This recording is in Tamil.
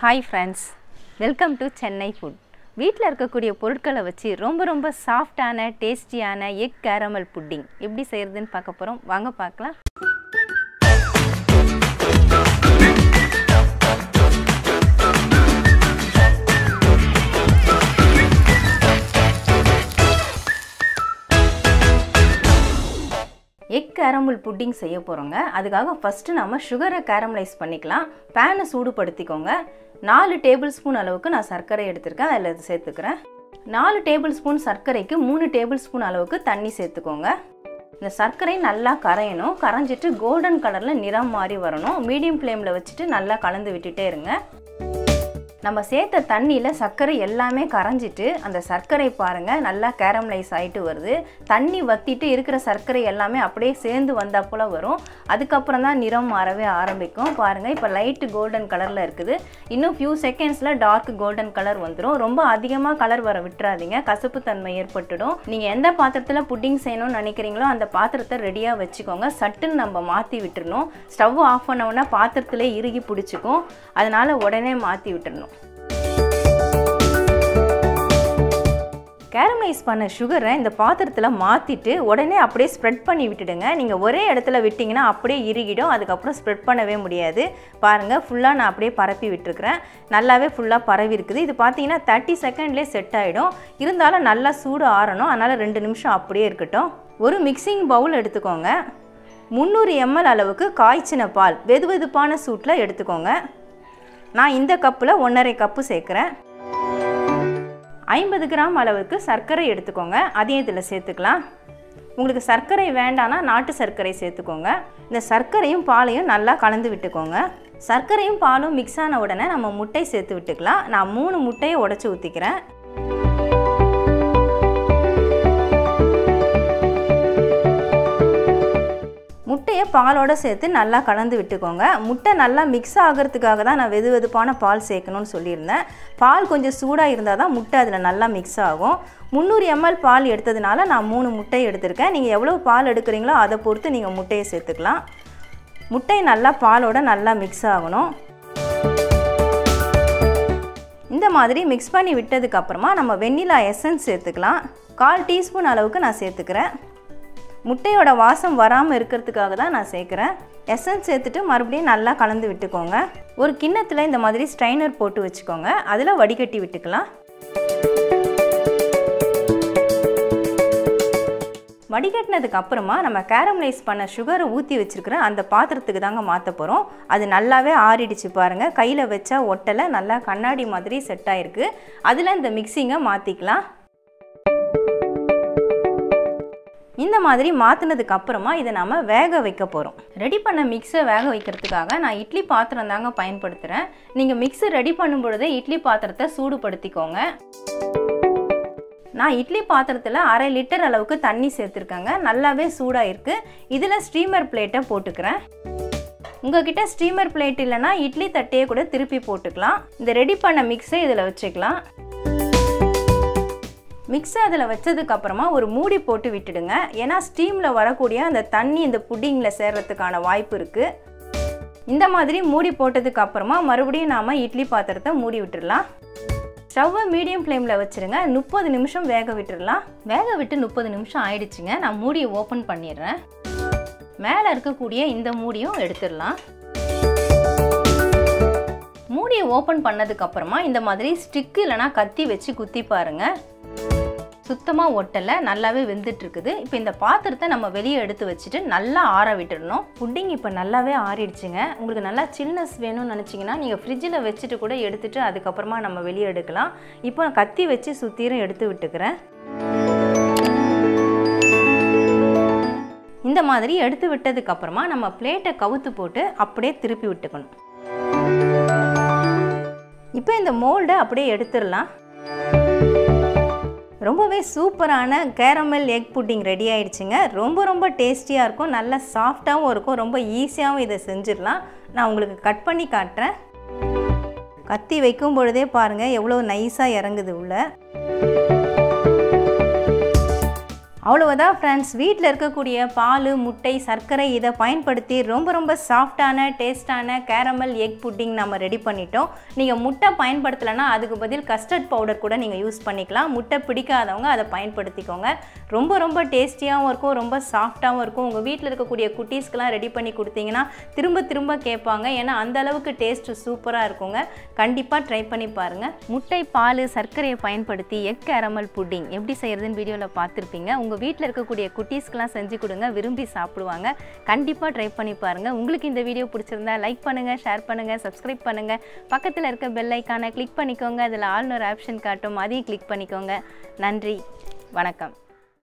hi friends welcome to Chennai food வீட்டில் இருக்கக்கூடிய பொருட்களை வச்சு ரொம்ப ரொம்ப சாஃப்டான டேஸ்டியான எக் கேரமல் புட்டிங் எப்படி செய்கிறதுன்னு பார்க்க போகிறோம் வாங்க பார்க்கலாம் எக் கேரமல் புட்டிங் செய்ய போகிறோங்க அதுக்காக ஃபஸ்ட்டு நம்ம சுகரை கேரமலைஸ் பண்ணிக்கலாம் பேனை சூடுபடுத்திக்கோங்க நாலு டேபிள் ஸ்பூன் அளவுக்கு நான் சர்க்கரை எடுத்திருக்கேன் அதில் சேர்த்துக்கிறேன் நாலு டேபிள் ஸ்பூன் சர்க்கரைக்கு மூணு டேபிள் ஸ்பூன் அளவுக்கு தண்ணி சேர்த்துக்கோங்க இந்த சர்க்கரை நல்லா கரையணும் கரைஞ்சிட்டு கோல்டன் கலரில் நிறம் மாறி வரணும் மீடியம் ஃப்ளேமில் வச்சுட்டு நல்லா கலந்து விட்டுட்டே இருங்க நம்ம சேர்த்த தண்ணியில் சர்க்கரை எல்லாமே கரைஞ்சிட்டு அந்த சர்க்கரை பாருங்கள் நல்லா கேரமலைஸ் ஆகிட்டு வருது தண்ணி வத்திட்டு இருக்கிற சர்க்கரை எல்லாமே அப்படியே சேர்ந்து வந்தால் போல் வரும் அதுக்கப்புறம் தான் நிறம் மாறவே ஆரம்பிக்கும் பாருங்கள் இப்போ லைட்டு கோல்டன் கலரில் இருக்குது இன்னும் ஃபியூ செகண்ட்ஸில் டார்க் கோல்டன் கலர் வந்துடும் ரொம்ப அதிகமாக கலர் வர விட்டுறாதீங்க கசப்பு தன்மை ஏற்பட்டுடும் நீங்கள் எந்த பாத்திரத்தில் புட்டிங் செய்யணும்னு நினைக்கிறீங்களோ அந்த பாத்திரத்தை ரெடியாக வச்சுக்கோங்க சட்டுன்னு நம்ம மாற்றி விட்டுறணும் ஸ்டவ் ஆஃப் பண்ணவுடனே பாத்திரத்திலே இறுகி பிடிச்சிக்கும் அதனால் உடனே மாற்றி விட்டுறணும் கேரமலைஸ் பண்ண சுகரை இந்த பாத்திரத்தில் மாற்றிட்டு உடனே அப்படியே ஸ்ப்ரெட் பண்ணி விட்டுடுங்க நீங்கள் ஒரே இடத்துல விட்டிங்கன்னா அப்படியே இறுகிடும் அதுக்கப்புறம் ஸ்ப்ரெட் பண்ணவே முடியாது பாருங்கள் ஃபுல்லாக நான் அப்படியே பரப்பி விட்டுருக்குறேன் நல்லாவே ஃபுல்லாக பரவி இருக்குது இது பார்த்தீங்கன்னா தேர்ட்டி செகண்ட்லேயே செட் ஆகிடும் இருந்தாலும் நல்லா சூடு ஆறணும் அதனால் ரெண்டு நிமிஷம் அப்படியே இருக்கட்டும் ஒரு மிக்சிங் பவுல் எடுத்துக்கோங்க முந்நூறு எம்எல் அளவுக்கு காய்ச்சின பால் வெது வெதுப்பான சூட்டில் எடுத்துக்கோங்க நான் இந்த கப்பில் ஒன்றரை கப்பு சேர்க்குறேன் ஐம்பது கிராம் அளவுக்கு சர்க்கரை எடுத்துக்கோங்க அதையும் இதில் சேர்த்துக்கலாம் உங்களுக்கு சர்க்கரை வேண்டானா நாட்டு சர்க்கரை சேர்த்துக்கோங்க இந்த சர்க்கரையும் பாலையும் நல்லா கலந்து விட்டுக்கோங்க சர்க்கரையும் பாலும் மிக்ஸ் ஆன உடனே நம்ம முட்டை சேர்த்து விட்டுக்கலாம் நான் மூணு முட்டையை உடச்சி ஊற்றிக்கிறேன் முட்டையை பாலோடு சேர்த்து நல்லா கலந்து விட்டுக்கோங்க முட்டை நல்லா மிக்ஸ் ஆகிறதுக்காக தான் நான் வெது வெதுப்பான பால் சேர்க்கணும்னு சொல்லியிருந்தேன் பால் கொஞ்சம் சூடாக இருந்தால் தான் முட்டை அதில் நல்லா மிக்ஸ் ஆகும் முந்நூறு எம்எல் பால் எடுத்ததுனால நான் மூணு முட்டை எடுத்திருக்கேன் நீங்கள் எவ்வளோ பால் எடுக்கிறீங்களோ அதை பொறுத்து நீங்கள் முட்டையை சேர்த்துக்கலாம் முட்டை நல்லா பாலோட நல்லா மிக்ஸ் ஆகணும் இந்த மாதிரி மிக்ஸ் பண்ணி விட்டதுக்கப்புறமா நம்ம வெண்ணிலா எசன்ஸ் சேர்த்துக்கலாம் கால் டீஸ்பூன் அளவுக்கு நான் சேர்த்துக்கிறேன் முட்டையோட வாசம் வராமல் இருக்கிறதுக்காக தான் நான் சேர்க்குறேன் எசன்ஸ் சேர்த்துட்டு மறுபடியும் நல்லா கலந்து விட்டுக்கோங்க ஒரு கிண்ணத்தில் இந்த மாதிரி ஸ்ட்ரைனர் போட்டு வச்சுக்கோங்க அதில் வடிகட்டி விட்டுக்கலாம் வடிகட்டினதுக்கு அப்புறமா நம்ம கேரமலைஸ் பண்ண சுகரை ஊற்றி வச்சுருக்கிற அந்த பாத்திரத்துக்கு தாங்க மாற்ற போகிறோம் அது நல்லாவே ஆறிடுச்சு பாருங்கள் கையில் வச்சா ஒட்டலை நல்லா கண்ணாடி மாதிரி செட் ஆகிருக்கு அதில் இந்த மிக்சிங்கை மாற்றிக்கலாம் இந்த மாதிரி மாற்றினதுக்கு அப்புறமா இதை நம்ம வேக வைக்க போகிறோம் ரெடி பண்ண மிக்ஸை வேக வைக்கிறதுக்காக நான் இட்லி பாத்திரம் தாங்க பயன்படுத்துகிறேன் நீங்கள் மிக்ஸை ரெடி பண்ணும் பொழுதே இட்லி பாத்திரத்தை சூடுபடுத்திக்கோங்க நான் இட்லி பாத்திரத்தில் அரை லிட்டர் அளவுக்கு தண்ணி சேர்த்துருக்கேங்க நல்லாவே சூடாக இருக்குது இதில் ஸ்டீமர் பிளேட்டை போட்டுக்கிறேன் உங்ககிட்ட ஸ்டீமர் பிளேட் இல்லைன்னா இட்லி தட்டையே கூட திருப்பி போட்டுக்கலாம் இந்த ரெடி பண்ண மிக்ஸை இதில் வச்சுக்கலாம் மிக்ஸை அதில் வச்சதுக்கப்புறமா ஒரு மூடி போட்டு விட்டுடுங்க ஏன்னா ஸ்டீமில் வரக்கூடிய அந்த தண்ணி இந்த புட்டிங்கில் சேர்கிறதுக்கான வாய்ப்பு இருக்குது இந்த மாதிரி மூடி போட்டதுக்கு அப்புறமா மறுபடியும் நாம் இட்லி பாத்திரத்தை மூடி விட்டுடலாம் ஸ்டவ்வை மீடியம் ஃப்ளேமில் வச்சுருங்க முப்பது நிமிஷம் வேக விட்டுடலாம் வேக விட்டு முப்பது நிமிஷம் ஆயிடுச்சுங்க நான் மூடியை ஓப்பன் பண்ணிடுறேன் மேலே இருக்கக்கூடிய இந்த மூடியும் எடுத்துடலாம் மூடியை ஓப்பன் பண்ணதுக்கப்புறமா இந்த மாதிரி ஸ்டிக்கு இல்லைனா கத்தி வச்சு குத்தி பாருங்கள் சுத்தமாக ஒட்டலை நல்லாவே வெந்துட்டு இருக்குது இப்போ இந்த பாத்திரத்தை நம்ம வெளியே எடுத்து வச்சுட்டு நல்லா ஆற விட்டுடணும் புட்டிங் இப்போ நல்லாவே ஆறிடுச்சுங்க உங்களுக்கு நல்லா சில்னஸ் வேணும்னு நினச்சிங்கன்னா நீங்கள் ஃப்ரிட்ஜில் வச்சுட்டு கூட எடுத்துட்டு அதுக்கப்புறமா நம்ம வெளியே எடுக்கலாம் இப்போ நான் கத்தி வச்சு சுத்தீரும் எடுத்து விட்டுக்கிறேன் இந்த மாதிரி எடுத்து விட்டதுக்கப்புறமா நம்ம பிளேட்டை கவுத்து போட்டு அப்படியே திருப்பி விட்டுக்கணும் இப்போ இந்த மோல்டை அப்படியே எடுத்துடலாம் ரொம்பவே சூப்பரான கேரமல் எக் புட்டிங் ரெடி ஆயிடுச்சுங்க ரொம்ப ரொம்ப டேஸ்டியாக இருக்கும் நல்லா சாஃப்டாகவும் இருக்கும் ரொம்ப ஈஸியாகவும் இதை செஞ்சிடலாம் நான் உங்களுக்கு கட் பண்ணி காட்டுறேன் கத்தி வைக்கும் பொழுதே பாருங்கள் எவ்வளோ நைஸாக இறங்குது உள்ள அவ்வளவுதான் ஃப்ரெண்ட்ஸ் வீட்டில் இருக்கக்கூடிய பால் முட்டை சர்க்கரை இதை பயன்படுத்தி ரொம்ப ரொம்ப சாஃப்டான டேஸ்டான கேரமல் எக் புட்டிங் நம்ம ரெடி பண்ணிட்டோம் நீங்கள் முட்டை பயன்படுத்தலைன்னா அதுக்கு பதில் கஸ்டர்ட் பவுடர் கூட நீங்கள் யூஸ் பண்ணிக்கலாம் முட்டை பிடிக்காதவங்க அதை பயன்படுத்திக்கோங்க ரொம்ப ரொம்ப டேஸ்டியாகவும் இருக்கும் ரொம்ப சாஃப்டாகவும் இருக்கும் உங்கள் வீட்டில் இருக்கக்கூடிய குட்டீஸ்க்கெலாம் ரெடி பண்ணி கொடுத்தீங்கன்னா திரும்ப திரும்ப கேட்பாங்க ஏன்னா அந்த அளவுக்கு டேஸ்ட்டு சூப்பராக இருக்குங்க கண்டிப்பாக ட்ரை பண்ணி பாருங்கள் முட்டை பால் சர்க்கரையை பயன்படுத்தி எக் கேரமல் புட்டிங் எப்படி செய்கிறதுன்னு வீடியோவில் பார்த்துருப்பீங்க உங்கள் வீட்டில் இருக்கக்கூடிய குட்டீஸ்க்கெலாம் செஞ்சு கொடுங்க விரும்பி சாப்பிடுவாங்க கண்டிப்பாக ட்ரை பண்ணி பாருங்கள் உங்களுக்கு இந்த வீடியோ பிடிச்சிருந்தா லைக் பண்ணுங்கள் ஷேர் பண்ணுங்கள் சப்ஸ்கிரைப் பண்ணுங்கள் பக்கத்தில் இருக்க பெல் ஐக்கானை கிளிக் பண்ணிக்கோங்க அதில் ஆல்னு ஒரு ஆப்ஷன் காட்டும் அதையும் கிளிக் பண்ணிக்கோங்க நன்றி வணக்கம்